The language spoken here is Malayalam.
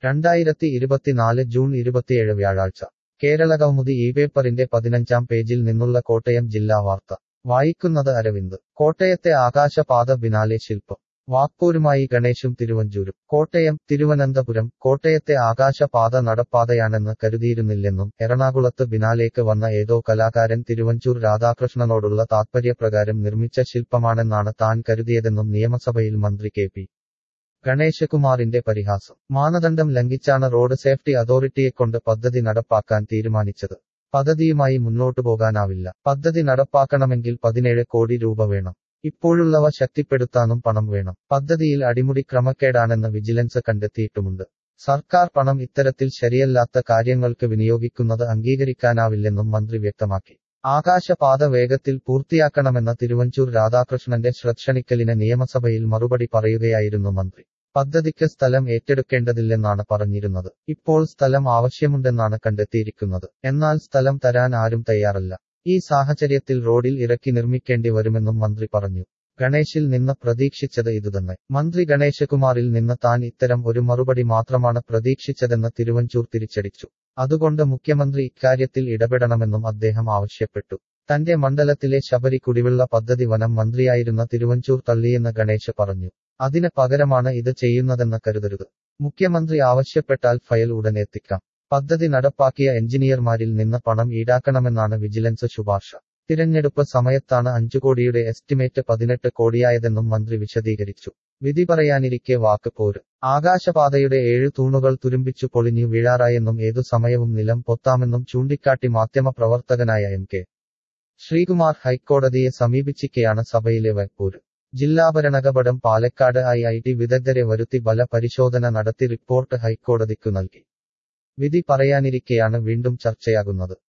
രണ്ടായിരത്തി ഇരുപത്തിനാല് ജൂൺ ഇരുപത്തിയേഴ് വ്യാഴാഴ്ച കേരളകൗമുദി ഈ പേപ്പറിന്റെ പതിനഞ്ചാം പേജിൽ നിന്നുള്ള കോട്ടയം ജില്ലാ വാർത്ത വായിക്കുന്നത് അരവിന്ദ് കോട്ടയത്തെ ആകാശപാത ബിനാലെ ശില്പം വാക്കൂരുമായി ഗണേശും തിരുവഞ്ചൂരും കോട്ടയം തിരുവനന്തപുരം കോട്ടയത്തെ ആകാശപാത നടപ്പാതയാണെന്ന് കരുതിയിരുന്നില്ലെന്നും എറണാകുളത്ത് ബിനാലേക്ക് വന്ന ഏതോ കലാകാരൻ തിരുവഞ്ചൂർ രാധാകൃഷ്ണനോടുള്ള താത്പര്യപ്രകാരം നിർമ്മിച്ച ശില്പമാണെന്നാണ് താൻ കരുതിയതെന്നും നിയമസഭയിൽ മന്ത്രി കെ പി ഗണേശകുമാറിന്റെ പരിഹാസം മാനദണ്ഡം ലംഘിച്ചാണ് റോഡ് സേഫ്റ്റി അതോറിറ്റിയെക്കൊണ്ട് പദ്ധതി നടപ്പാക്കാൻ തീരുമാനിച്ചത് പദ്ധതിയുമായി മുന്നോട്ടു പോകാനാവില്ല പദ്ധതി നടപ്പാക്കണമെങ്കിൽ പതിനേഴ് കോടി രൂപ വേണം ഇപ്പോഴുള്ളവ ശക്തിപ്പെടുത്താനും പണം വേണം പദ്ധതിയിൽ അടിമുടി ക്രമക്കേടാണെന്ന് വിജിലൻസ് കണ്ടെത്തിയിട്ടുമുണ്ട് സർക്കാർ പണം ഇത്തരത്തിൽ ശരിയല്ലാത്ത കാര്യങ്ങൾക്ക് വിനിയോഗിക്കുന്നത് അംഗീകരിക്കാനാവില്ലെന്നും മന്ത്രി വ്യക്തമാക്കി ആകാശപാത വേഗത്തിൽ പൂർത്തിയാക്കണമെന്ന തിരുവഞ്ചൂർ രാധാകൃഷ്ണന്റെ ശ്രദ്ധക്ഷണിക്കലിന് നിയമസഭയിൽ മറുപടി പറയുകയായിരുന്നു മന്ത്രി പദ്ധതിക്ക് സ്ഥലം ഏറ്റെടുക്കേണ്ടതില്ലെന്നാണ് പറഞ്ഞിരുന്നത് ഇപ്പോൾ സ്ഥലം ആവശ്യമുണ്ടെന്നാണ് കണ്ടെത്തിയിരിക്കുന്നത് എന്നാൽ സ്ഥലം തരാൻ ആരും തയ്യാറല്ല ഈ സാഹചര്യത്തിൽ റോഡിൽ ഇറക്കി നിർമ്മിക്കേണ്ടി വരുമെന്നും മന്ത്രി പറഞ്ഞു ഗണേശിൽ നിന്ന് പ്രതീക്ഷിച്ചത് ഇതുതന്നെ മന്ത്രി ഗണേശകുമാറിൽ നിന്ന് താൻ ഇത്തരം ഒരു മറുപടി മാത്രമാണ് പ്രതീക്ഷിച്ചതെന്ന് തിരുവഞ്ചൂർ തിരിച്ചടിച്ചു അതുകൊണ്ട് മുഖ്യമന്ത്രി ഇക്കാര്യത്തിൽ ഇടപെടണമെന്നും അദ്ദേഹം ആവശ്യപ്പെട്ടു തന്റെ മണ്ഡലത്തിലെ ശബരി കുടിവെള്ള പദ്ധതി വനം മന്ത്രിയായിരുന്ന തിരുവഞ്ചൂർ തള്ളിയെന്ന് ഗണേശ് പറഞ്ഞു അതിന് പകരമാണ് ഇത് ചെയ്യുന്നതെന്ന് കരുതരുത് മുഖ്യമന്ത്രി ആവശ്യപ്പെട്ടാൽ ഫയൽ ഉടൻ എത്തിക്കാം പദ്ധതി നടപ്പാക്കിയ എഞ്ചിനീയർമാരിൽ നിന്ന് പണം ഈടാക്കണമെന്നാണ് വിജിലൻസ് ശുപാർശ തിരഞ്ഞെടുപ്പ് സമയത്താണ് അഞ്ചു കോടിയുടെ എസ്റ്റിമേറ്റ് പതിനെട്ട് കോടിയായതെന്നും മന്ത്രി വിശദീകരിച്ചു വിധി പറയാനിരിക്കെ വാക്ക് പോര് ആകാശപാതയുടെ ഏഴു തൂണുകൾ തുരുമ്പിച്ചു പൊളിഞ്ഞു വീഴാറായെന്നും ഏതു സമയവും നിലം പൊത്താമെന്നും ചൂണ്ടിക്കാട്ടി മാധ്യമപ്രവർത്തകനായ എം കെ ശ്രീകുമാർ ഹൈക്കോടതിയെ സമീപിച്ചിക്കെയാണ് സഭയിലെ വൈപ്പൂര് ജില്ലാ ഭരണകപടം പാലക്കാട് ഐ ഐ ടി വിദഗ്ധരെ വരുത്തി ബല പരിശോധന നടത്തി റിപ്പോർട്ട് ഹൈക്കോടതിക്കു നൽകി വിധി പറയാനിരിക്കെയാണ് വീണ്ടും ചർച്ചയാകുന്നത്